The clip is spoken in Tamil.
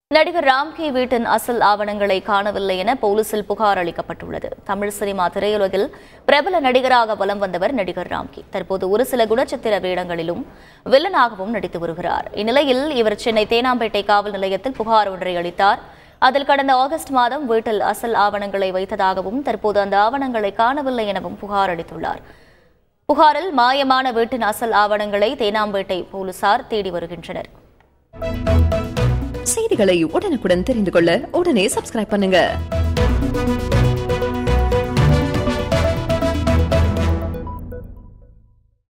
நடிகர் ராம்கி வீட்டின் அசல் ஆவணங்களை காணவில்லை என போலீசில் புகார் அளிக்கப்பட்டுள்ளது தமிழ் சினிமா திரையுலகில் பிரபல நடிகராக வலம் வந்தவர் நடிகர் ராம்கி தற்போது ஒரு சில குணச்சித்திர வேடங்களிலும் வில்லனாகவும் நடித்து வருகிறார் இந்நிலையில் இவர் சென்னை தேனாம்பேட்டை காவல் நிலையத்தில் புகார் ஒன்றை அளித்தார் அதில் கடந்த ஆகஸ்ட் மாதம் வீட்டில் அசல் ஆவணங்களை வைத்ததாகவும் தற்போது அந்த ஆவணங்களை காணவில்லை எனவும் புகார் அளித்துள்ளார் புகாரில் மாயமான வீட்டின் அசல் ஆவணங்களை தேனாம்பேட்டை போலீசார் தேடி வருகின்றனர் செய்திகளை உடனுக்குடன் தெரிந்து கொள்ள உடனே சப்ஸ்கிரைப் பண்ணுங்க